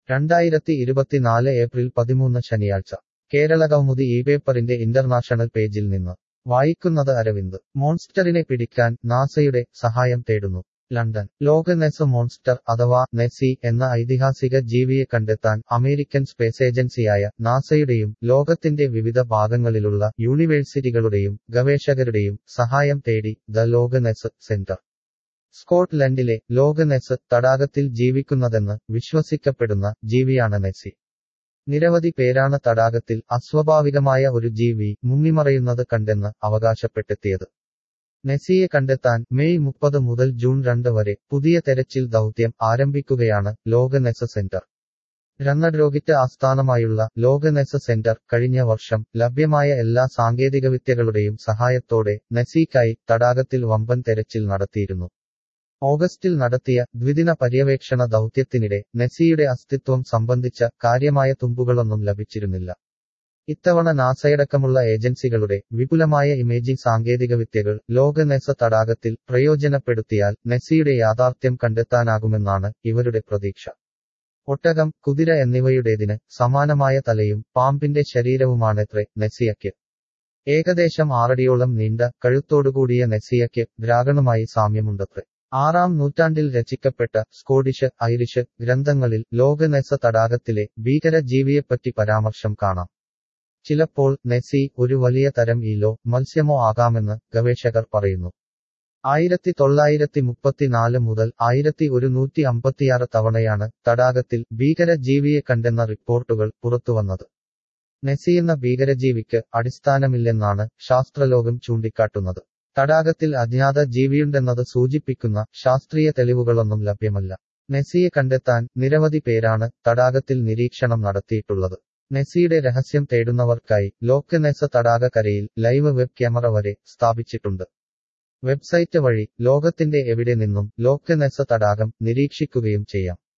രണ്ടായിരത്തി ഇരുപത്തിനാല് ഏപ്രിൽ പതിമൂന്ന് ശനിയാഴ്ച കേരള കൗമുദി ഈ പേപ്പറിന്റെ ഇന്റർനാഷണൽ പേജിൽ നിന്ന് വായിക്കുന്നത് അരവിന്ദ് മോൺസ്റ്ററിനെ പിടിക്കാൻ നാസയുടെ സഹായം തേടുന്നു ലണ്ടൻ ലോക നെസ് മോൺസ്റ്റർ അഥവാ നെസി എന്ന ഐതിഹാസിക ജീവിയെ കണ്ടെത്താൻ അമേരിക്കൻ സ്പേസ് ഏജൻസിയായ നാസയുടെയും ലോകത്തിന്റെ വിവിധ ഭാഗങ്ങളിലുള്ള യൂണിവേഴ്സിറ്റികളുടെയും ഗവേഷകരുടെയും സഹായം തേടി ദ ലോക നെസ് സെന്റർ സ്കോട്ട്ലൻഡിലെ ലോക നെസ് തടാകത്തിൽ ജീവിക്കുന്നതെന്ന് വിശ്വസിക്കപ്പെടുന്ന ജീവിയാണ് നെസി നിരവധി പേരാണ് തടാകത്തിൽ അസ്വാഭാവികമായ ഒരു ജീവി മുങ്ങിമറയുന്നത് കണ്ടെന്ന് അവകാശപ്പെട്ടെത്തിയത് നെസിയെ കണ്ടെത്താൻ മെയ് മുപ്പത് മുതൽ ജൂൺ രണ്ട് വരെ പുതിയ തെരച്ചിൽ ദൗത്യം ആരംഭിക്കുകയാണ് ലോക നെസ് സെന്റർ രന്നഡ്രോഗിറ്റ് ആസ്ഥാനമായുള്ള ലോക നെസ് സെന്റർ കഴിഞ്ഞ വർഷം ലഭ്യമായ എല്ലാ സാങ്കേതികവിദ്യകളുടെയും സഹായത്തോടെ നെസിക്കായി തടാകത്തിൽ വമ്പൻ തെരച്ചിൽ നടത്തിയിരുന്നു ഓഗസ്റ്റിൽ നടത്തിയ ദ്വിദിന പര്യവേക്ഷണ ദൗത്യത്തിനിടെ നെസിയുടെ അസ്തിത്വം സംബന്ധിച്ച കാര്യമായ തുമ്പുകളൊന്നും ലഭിച്ചിരുന്നില്ല ഇത്തവണ നാസയടക്കമുള്ള ഏജൻസികളുടെ വിപുലമായ ഇമേജിംഗ് സാങ്കേതികവിദ്യകൾ ലോക നെസ തടാകത്തിൽ പ്രയോജനപ്പെടുത്തിയാൽ നെസിയുടെ യാഥാർത്ഥ്യം കണ്ടെത്താനാകുമെന്നാണ് ഇവരുടെ പ്രതീക്ഷ ഒട്ടകം കുതിര എന്നിവയുടേതിന് സമാനമായ തലയും പാമ്പിന്റെ ശരീരവുമാണത്രേ നെസിയയ്ക്ക് ഏകദേശം ആറടിയോളം നീണ്ട കഴുത്തോടുകൂടിയ നെസിയയ്ക്ക് ഡ്രാഗണുമായി സാമ്യമുണ്ടത്രേ ആറാം നൂറ്റാണ്ടിൽ രചിക്കപ്പെട്ട സ്കോഡിഷ് ഐറിഷ് ഗ്രന്ഥങ്ങളിൽ ലോകനെസ തടാകത്തിലെ ഭീകരജീവിയെപ്പറ്റി പരാമർശം കാണാം ചിലപ്പോൾ നെസി ഒരു വലിയ തരം ഈലോ മത്സ്യമോ ആകാമെന്ന് ഗവേഷകർ പറയുന്നു ആയിരത്തി തൊള്ളായിരത്തി മുപ്പത്തിനാല് മുതൽ ആയിരത്തി ഒരുന്നൂറ്റി അമ്പത്തിയാറ് തവണയാണ് തടാകത്തിൽ ഭീകരജീവിയെ കണ്ടെന്ന റിപ്പോർട്ടുകൾ പുറത്തുവന്നത് നെസിയെന്ന ഭീകരജീവിക്ക് അടിസ്ഥാനമില്ലെന്നാണ് ശാസ്ത്രലോകം ചൂണ്ടിക്കാട്ടുന്നത് തടാകത്തിൽ അജ്ഞാത ജീവിയുണ്ടെന്നത് സൂചിപ്പിക്കുന്ന ശാസ്ത്രീയ തെളിവുകളൊന്നും ലഭ്യമല്ല നെസിയെ കണ്ടെത്താൻ നിരവധി പേരാണ് തടാകത്തിൽ നിരീക്ഷണം നടത്തിയിട്ടുള്ളത് നെസിയുടെ രഹസ്യം തേടുന്നവർക്കായി ലോക്ക് നെസ തടാകക്കരയിൽ ലൈവ് വെബ് ക്യാമറ വരെ സ്ഥാപിച്ചിട്ടുണ്ട് വെബ്സൈറ്റ് വഴി ലോകത്തിന്റെ എവിടെ നിന്നും ലോക്ക് നെസ തടാകം നിരീക്ഷിക്കുകയും ചെയ്യാം